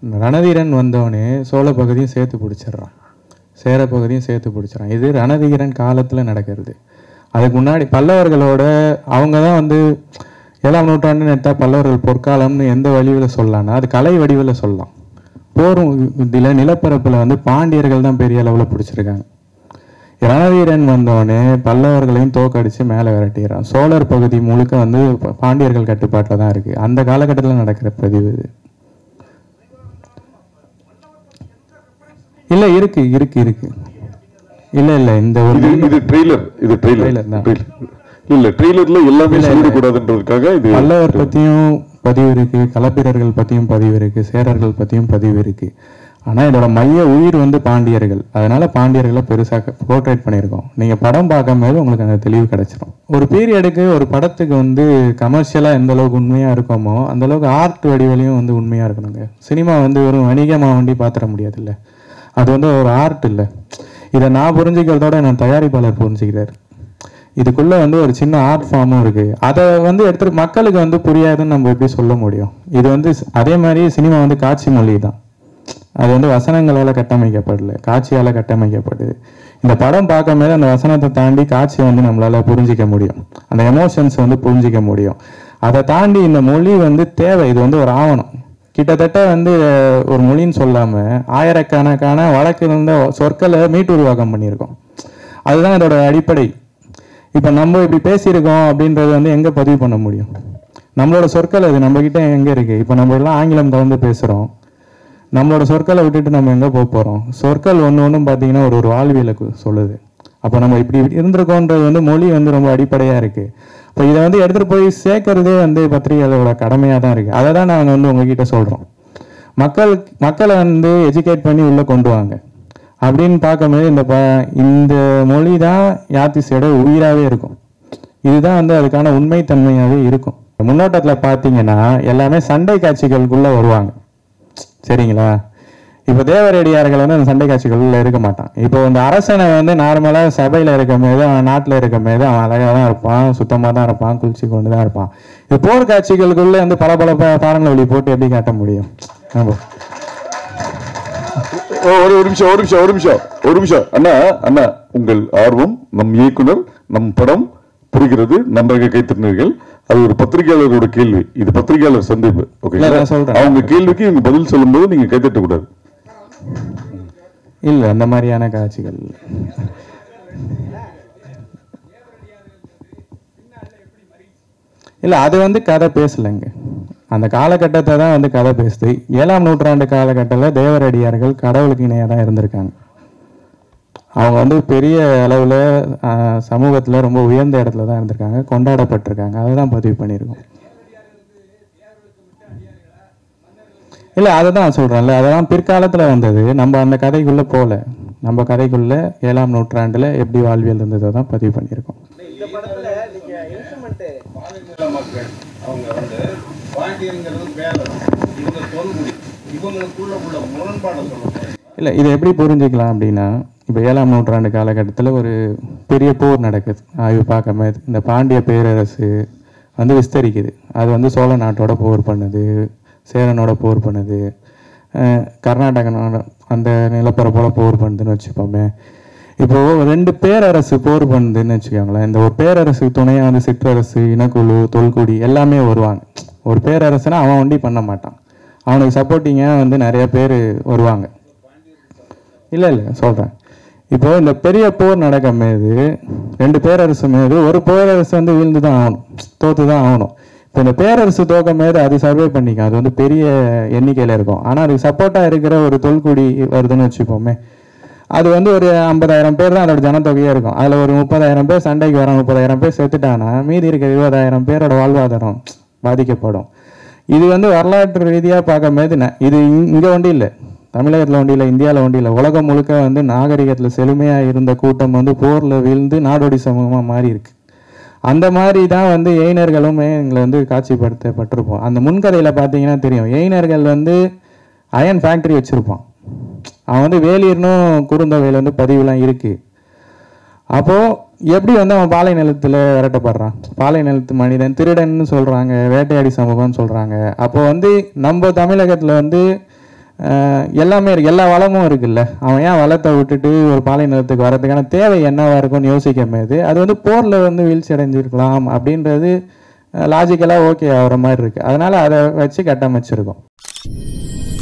ரணதீரன் வந்தவனே சோழ பகுதியும் சேர்த்து பிடிச்சிடுறான் சேர பகுதியும் சேர்த்து பிடிச்சிடறான் இது ரணதீரன் காலத்தில் நடக்கிறது அதுக்கு முன்னாடி பல்லவர்களோட அவங்க தான் வந்து ஏழாம் நூற்றாண்டுன்னு எடுத்தால் பல்லவர்கள் பொற்காலம்னு எந்த வடிவில் சொல்லலாம்னா அது கலை வடிவில் சொல்லலாம் போரும் இதில் நிலப்பரப்பில் வந்து பாண்டியர்கள் தான் பெரிய அளவில் பிடிச்சிருக்காங்க ரணவீரன் வந்தவொடனே பல்லவர்களையும் தோக்கடிச்சு மேலே விரட்டிடுறான் சோழர் பகுதி முழுக்க வந்து ப- பாண்டியர்கள் கட்டுப்பாட்டில் தான் இருக்கு அந்த காலகட்டத்தில் நடக்கிற பதிவு இது இல்ல இருக்கு இருக்கு இருக்கு இல்ல இல்ல இந்த ஒரு இது இது ட்ரெய்லர் இது ட்ரெய்லர் Trailer தான். இல்ல ட்ரெய்லர்ல எல்லாமே சொல்லிடக்கூடாதுன்றதுக்காக இது பல்லவர் பத்தியும் பதிவு இருக்கு களப்பிரர்கள் பத்தியும் பதிவு இருக்கு சேரர்கள் பத்தியும் பதிவு இருக்கு ஆனா இதோட மைய உயிர் வந்து பாண்டியர்கள் அதனால பாண்டியர்களை பெருசா போர்ட்ரேட் பண்ணியிருக்கோம் நீங்க படம் பார்க்கும்போது உங்களுக்கு அந்த தெளிவு கிடைச்சிரும் ஒரு பீரியடுக்கு ஒரு படத்துக்கு வந்து கமர்ஷியலா எந்த அளவுக்கு உண்மையா இருக்கோமோ அந்த அளவுக்கு ஆர்ட் வடிவிலையும் வந்து உண்மையா இருக்கணுங்க சினிமா வந்து வெறும் வணிகமா வண்டி பாத்திர முடியாதுல்ல அது வந்து ஒரு ஆர்ட் இல்லை இதை நான் புரிஞ்சுக்கிறதோட நான் தயாரிப்பாளர் புரிஞ்சுக்கிறாரு இதுக்குள்ள வந்து ஒரு சின்ன ஆர்ட் ஃபார்மும் இருக்கு அதை வந்து எடுத்துட்டு மக்களுக்கு வந்து புரியாதுன்னு நம்ம எப்படி சொல்ல முடியும் இது வந்து ஸ்- அதே மாதிரி சினிமா வந்து காட்சி மொழி தான் அது வந்து வசனங்களால கட்டமைக்கப்படல காட்சியால கட்டமைக்கப்படுது இந்த படம் பார்க்கும்போது அந்த வசனத்தை தாண்டி காட்சியை வந்து நம்மளால புரிஞ்சிக்க முடியும் அந்த எமோஷன்ஸ் வந்து புரிஞ்சிக்க முடியும் அதை தாண்டி இந்த மொழி வந்து தேவை இது வந்து ஒரு ஆவணம் கிட்டத்தட்ட வந்து அஹ், ஒரு மொழின்னு சொல்லாம ஆயிரக்கணக்கான வழக்கு இருந்த சொற்களை மீட்டுருவாக்கம் பண்ணியிருக்கோம் அதுதான் இதோட அடிப்படை இப்போ நம்ம இப்படி பேசியிருக்கோம் அப்படின்றது வந்து எங்க பதிவு பண்ண முடியும் நம்மளோட சொற்கள் அது நம்ம கிட்ட எங்க இருக்கு இப்போ நம்ம எல்லாம் ஆங்கிலம் கலந்து பேசுறோம் நம்மளோட சொற்களை விட்டுட்டு நம்ம எங்க போக போறோம் சொற்கள் ஒன்று ஒன்றும் பார்த்தீங்கன்னா ஒரு ஒரு வாழ்வியலை கு- சொல்லுது அப்போ நம்ம இப்படி இருந்திருக்கோன்றது வந்து மொழி வந்து ரொம்ப அடிப்படையா இருக்கு இப்போ இதை வந்து எடுத்துட்டு போய் சேர்க்கறதே வந்து பத்திரிகைகளோட கடமையா தான் இருக்கு அதை தான் நாங்கள் வந்து உங்ககிட்ட சொல்றோம் மக்கள் மக்களை வந்து எஜுகேட் பண்ணி உள்ள கொண்டு வாங்க அப்படின்னு பார்க்கும்போது இந்த ப இந்த மொழி தான் யாத்திசையோட உயிராகவே இருக்கும் இதுதான் வந்து அதுக்கான உண்மைத்தன்மையாகவே இருக்கும் முன்னோட்டத்தில் பார்த்தீங்கன்னா எல்லாமே சண்டை காட்சிகளுக்குள்ள வருவாங்க சரிங்களா இப்போ தேவரடியார்கள் வந்து அந்த சண்டை காட்சிகளுக்குள்ள இருக்க மாட்டான் இப்போ இந்த அரசனை வந்து நார்மலாக சபையில் இருக்கும் போது அவன் நாட்டில் இருக்கும் போது அவன் அழகாக தான் இருப்பான் சுத்தமாக தான் இருப்பான் குளிச்சு கொண்டு தான் இருப்பான் இது போர் காட்சிகளுக்குள்ள வந்து பல பல ப- பாறங்களை வழி போட்டு எப்படி காட்ட முடியும் ஆமா. ஓ, ஒரு ஒரு நிமிஷம் ஒரு நிமிஷம் ஒரு நிமிஷம் ஒரு நிமிஷம் அண்ணா அண்ணா உங்கள் ஆர்வம் நம் இயக்குனர் நம் படம் புரிகிறது நன்றாக கைத்தட்டினீர்கள் அது ஒரு பத்திரிகையாளரோட கேள்வி இது பத்திரிகையாளர் சந்திப்பு ஓகே இல்ல, நான் சொல்றேன். அவங்க கேள்விக்கு இவங்க பதில் சொல்லும்போது நீங்க கைத்தட்ட கூடாது இல்லை அந்த மாதிரியான காட்சிகள் இல்ல. இல்லை அது வந்து கதை பேசலைங்க அந்த காலகட்டத்தை தான் வந்து கதை பேசுது ஏழாம் நூற்றாண்டு காலகட்டத்தில் தேவரடியார்கள் கடவுளுக்கு இணையாக தான் இருந்திருக்காங்க அவங்க வந்து பெரிய அளவில் சமூகத்தில் ரொம்ப உயர்ந்த இடத்துல தான் இருந்திருக்காங்க கொண்டாடப்பட்டிருக்காங்க அதை தான் பதிவு பண்ணியிருக்கோம் இல்லை அதை தான் சொல்கிறேன்ல அதெல்லாம் பிற்காலத்தில் வந்தது நம்ம அந்த கதைக்குள்ளே போகல நம்ம கதைக்குள்ளே ஏழாம் நூற்றாண்டில் எப்படி வாழ்வியல் இருந்ததை தான் பதிவு பண்ணியிருக்கோம் இந்த படத்துல நீங்க இன்ஸ்ட்ருமெண்ட் பாலைநில மக்கள் அவங்க வந்து பாண்டியங்கிறது வேலை இவங்க தொல்குடி இவங்களுக்குள்ள உள்ள முரண்பாடை சொல்லுவாங்க இல்லை இதை எப்படி புரிஞ்சுக்கலாம் அப்படின்னா இப்போ ஏழாம் நூற்றாண்டு காலகட்டத்தில் ஒரு பெரிய போர் நடக்குது ஆய்வு பார்க்காம இந்த பாண்டிய பேரரசு வந்து விஸ்தரிக்குது அது வந்து சோழ நாட்டோட போர் பண்ணுது சேரனோட போர் பண்ணுது அஹ் கர்நாடகனோட அந்த நிலப்பரப்போட போர் பண்ணுதுன்னு வச்சுப்போமே இப்போ ரெண்டு பேரரசு போர் பண்ணுதுன்னு வச்சுக்கோங்களேன் இந்த ஒரு பேரரசு துணையாக வந்து சிற்றரசு இனக்குழு தொல்குடி எல்லாமே வருவாங்க ஒரு பேரரசுனா அவன் ஒண்டி பண்ண மாட்டான் அவனுக்கு சப்போர்ட்டிங்காக வந்து நிறைய பேர் வருவாங்க இல்லை இல்லை சொல்கிறேன் இப்போ இந்த பெரிய போர் நடக்கும் போது ரெண்டு பேரரசு மீது ஒரு பேரரசு வந்து வீழ்ந்து தான் ஆகணும் தோத்து தான் ஆகணும் இப்போ இந்த பேரரசு தோக்கும் போது அது சர்வே பண்ணிக்கும் அது வந்து பெரிய எண்ணிக்கையில் இருக்கும் ஆனால் அதுக்கு சப்போர்ட்டாக இருக்கிற ஒரு தொல்குடி வருதுன்னு வச்சுப்போமே அது வந்து ஒரு ஐம்பதாயிரம் பேர் தான் அதோட ஜனத்தொகையாக இருக்கும் அதில் ஒரு முப்பதாயிரம் பேர் சண்டைக்கு வர முப்பதாயிரம் பேர் செத்துட்டானா மீதி இருக்கிற இருபதாயிரம் பேரோட வாழ்வாதாரம் பாதிக்கப்படும் இது வந்து வரலாற்று ரீதியாக பார்க்கும்போது ந- இது இங்கே ஒன்றும் இல்லை தமிழகத்தில் ஒன்றும் இல்லை இந்தியாவில் ஒன்றும் இல்லை உலகம் முழுக்க வந்து நாகரிகத்தில் செழுமையாக இருந்த கூட்டம் வந்து போரில் வீழ்ந்து நாடோடி சமூகமாக மாறி இருக்கு அந்த மாதிரி தான் வந்து எயினர்களுமே எங்களை வந்து காட்சிப்படுத்தப்பட்டிருப்போம் அந்த முன்கதையில் பார்த்தீங்கன்னா தெரியும் எயினர்கள் வந்து அயன் ஃபேக்டரி வச்சுருப்பான் அவன் வந்து வேலியர்னும் குறுந்தொகையில் வந்து பதிவுலாம் இருக்குது அப்போ எப்படி வந்து அவன் பாலை நிலத்துல விரட்டப்படுறான் பாலை நிலத்து மனிதன் திருடன்னு சொல்றாங்க வேட்டையாடி சமூகம்னு சொல்றாங்க அப்போ வந்து நம்ம தமிழகத்துல வந்து அஹ் எல்லாமே இருக்கு எல்லா வளமும் இருக்குல்ல அவன் ஏன் வளத்தை விட்டுட்டு ஒரு பாலை நிலத்துக்கு வரதுக்கான தேவை என்னவா இருக்கும்னு யோசிக்கும் போது அது வந்து போர்ல வந்து வீழ்ச்சி அடைஞ்சிருக்கலாம் அப்படின்றது லாஜிக்கலாக ஓகே ஆகிற மாதிரி இருக்கு அதனால அதை வச்சு கட்டமைச்சிருக்கோம்